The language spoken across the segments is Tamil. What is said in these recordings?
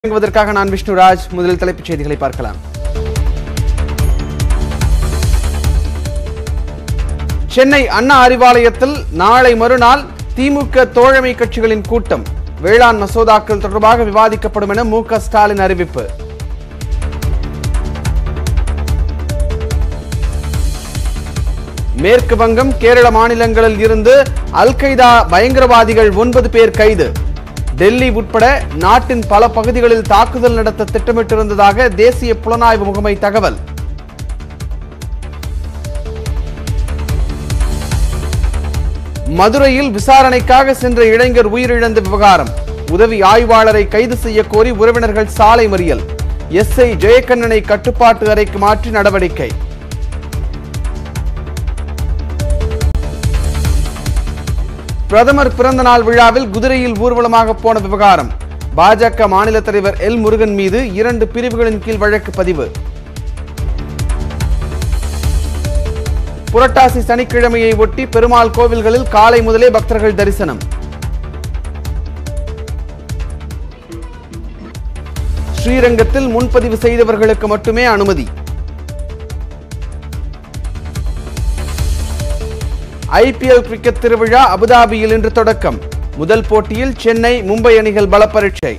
வழங்குவதற்காக நான் விஷ்ணுராஜ் முதலில் தலைப்புச் செய்திகளை பார்க்கலாம் சென்னை அண்ணா அறிவாலயத்தில் நாளை மறுநாள் திமுக தோழமை கட்சிகளின் கூட்டம் வேளாண் மசோதாக்கள் தொடர்பாக விவாதிக்கப்படும் என மு க ஸ்டாலின் அறிவிப்பு மேற்கு வங்கம் கேரள மாநிலங்களில் இருந்து அல் கைதா பயங்கரவாதிகள் ஒன்பது பேர் கைது டெல்லி உட்பட நாட்டின் பல பகுதிகளில் தாக்குதல் நடத்த திட்டமிட்டிருந்ததாக தேசிய புலனாய்வு முகமை தகவல் மதுரையில் விசாரணைக்காக சென்ற இளைஞர் உயிரிழந்த விவகாரம் உதவி ஆய்வாளரை கைது செய்ய கோரி உறவினர்கள் சாலை மறியல் எஸ்ஐ ஜெயக்கண்ணனை கட்டுப்பாட்டு அறைக்கு மாற்றி நடவடிக்கை பிரதமர் பிறந்த நாள் விழாவில் குதிரையில் ஊர்வலமாக போன விவகாரம் பாஜக மாநில தலைவர் எல் முருகன் மீது இரண்டு பிரிவுகளின் கீழ் வழக்கு பதிவு புரட்டாசி சனிக்கிழமையை ஒட்டி பெருமாள் கோவில்களில் காலை முதலே பக்தர்கள் தரிசனம் ஸ்ரீரங்கத்தில் முன்பதிவு செய்தவர்களுக்கு மட்டுமே அனுமதி ஐபிஎல் கிரிக்கெட் திருவிழா அபுதாபியில் இன்று தொடக்கம் முதல் போட்டியில் சென்னை மும்பை அணிகள் பல பரீட்சை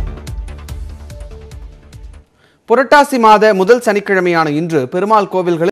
புரட்டாசி மாத முதல் சனிக்கிழமையான இன்று பெருமாள் கோவில்களில்